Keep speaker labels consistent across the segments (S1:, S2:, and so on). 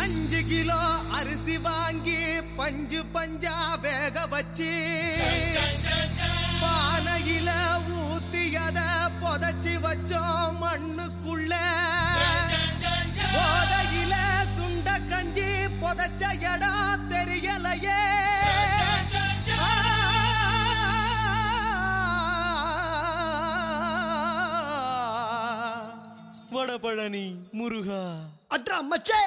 S1: அஞ்சு கிலோ அரிசி வாங்கி பஞ்சு பஞ்சா வேக வச்சு பானையில ஊத்தியத புதைச்சி வச்சோம் மண்ணுக்குள்ள போதையில சுண்ட கஞ்சி புதைச்ச இடம் தெரியலையே வடபழனி முருகா
S2: அட்ரா மச்சே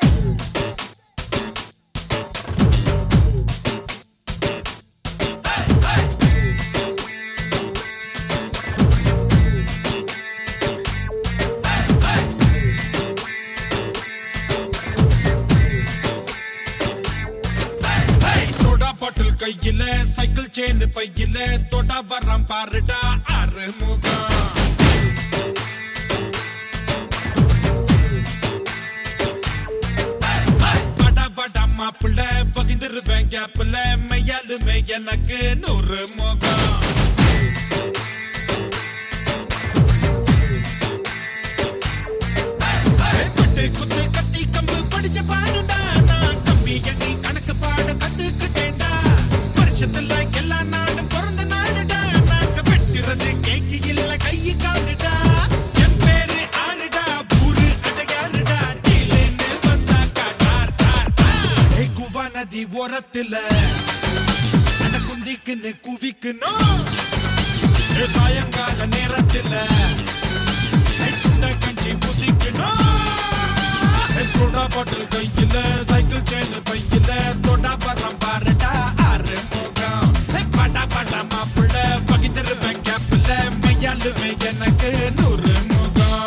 S3: சோடா பாட்டில் கையில சைக்கிள் செயின் பையில தொட்டா வரம் பாருடா ஆறு முகம் படா படா மாப்பிள்ள பகிர்ந்துருவேன் கேப்ல மையாலுமே எனக்கு நூறு முகம் பட்டு குத்து கத்தி கம்பு படிச்ச பாடுடா நான் கம்பி எண்ணி கணக்கு பாட கத்துக்கிட்டேன்டா வருஷத்துல எல்லா நாடும் பிறந்த நாடுடா நாங்க வெட்டுறது கேக்கு இல்ல கையு காலுடா என் பேரு ஆளுடா பூரு அடையாளுடா டீலுன்னு வந்தாக்கா டார் டார் டார் ஏய் குவா நதி ஓரத்துல அட குந்திக்குன்னு குவிக்கணும் ஏய் சாயங்கால நேரத்துல ஏய் சுண்ட கஞ்சி புதிக்கணும் ஏய் சோடா பாட்டில் கையில சைக்கிள் செயின் பையில தொட்டா பரம் பாருடா ஆறு முகம் ஏய் படா படா மாப்பிள்ள பகிர்ந்துருவேன் கேப்ல மையாலுமே எனக்கு நூறு முகம்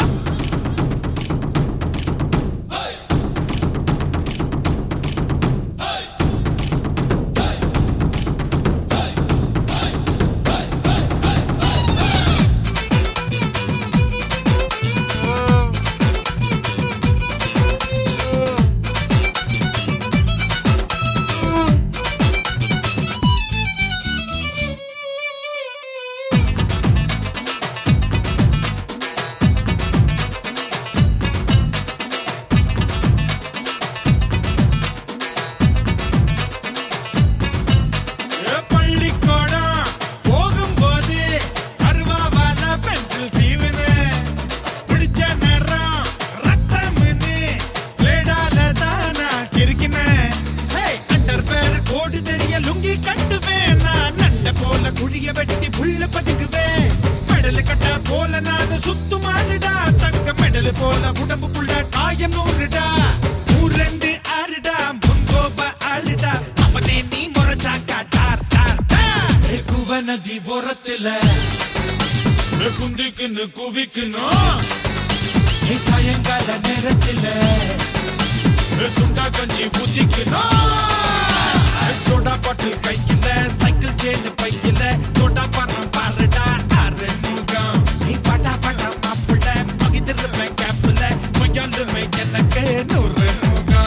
S3: பள்ளிக்கூடம் போகும்போது அருவாவால பென்சில் சீவுனு பிடிச்ச நேரம் ரத்தம்னு பிளேடால தான் நான் கிறுக்கினேன் அண்டர் பேர் கோடு தெரிய லுங்கி கட்டுவேன் நான் நண்ட போல குழிய வெட்டி புள்ள பதுக்குவேன் மெடல் கட்ட போல நான் சுத்துமாடுடா தங்க மெடல் போல உடம்புக்குள்ள காயம் நூறுடா ஊரெண்டு ஆறுடா முன்கோப ஆளுடா அவனே நீ முறைச்சாக்கா டார் டார் டார் ஏ குவ நதி ஓரத்துல ஏ குந்திக்குன்னு குவிக்கணும் ஏ சாயங்கால நேரத்துல ஏ சுண்டா கஞ்சி ஊத்திக்கணும் ஏ சோடா பாட்டில் கையில சைக்கிள் செயின் பையில தொட்டா பரம் பாருடா ஆறு முகம் நீ படா படா மாப்பிள்ள பகிர்ந்துருவேன் கேப்ல மையாலுமே எனக்கு நூறு முகம்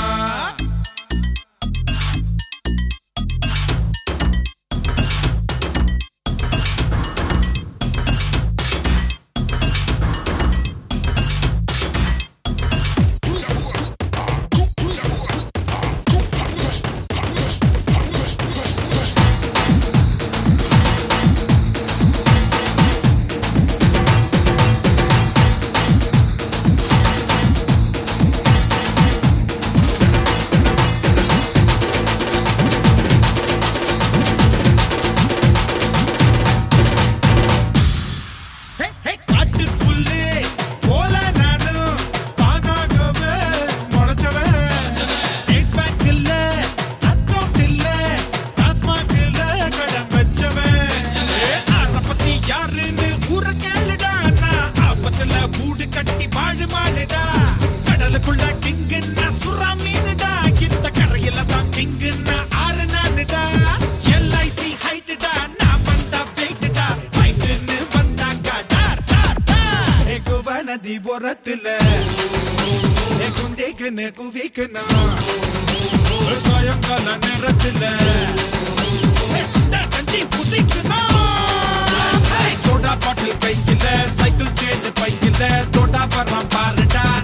S3: ஹே, ஹே, காட்டுப்புல்லு போல நானும் தானாகவே முளைச்சவன். ஸ்டேட் பேங்க் இல்ல, அக்கவுண்ட் இல்ல, டாஸ்மாக்ல கடன் வச்சவன். ஏ, ஆளை பத்தி யாருன்னு ஊரை கேளுடா. நான் ஆபத்துல கூடு கட்டி வாழு மாடுடா. கடலுக்குள்ள கிங்குன்னா சுறா மீனுடா. இந்த கரையில தான் கிங்குன்னா ஆறு நானுடா. LIC ஹைட்டுடா, நான் வந்தா வெயிட்டுடா. ஃபைட்டுன்னு வந்தாக்கா டார், டார், டார். ஏ குவா நதி ஓரத்துல ஏ குந்திக்குன்னு குவிக்கணும் ஏ சாயங்கால நேரத்துல ஏ சுண்டா கஞ்சி புதிக்கணும் ஏய், சோடா பாட்டில் கையில சைக்கிள் செயின் பையில தொட்டா வரம் பாருடா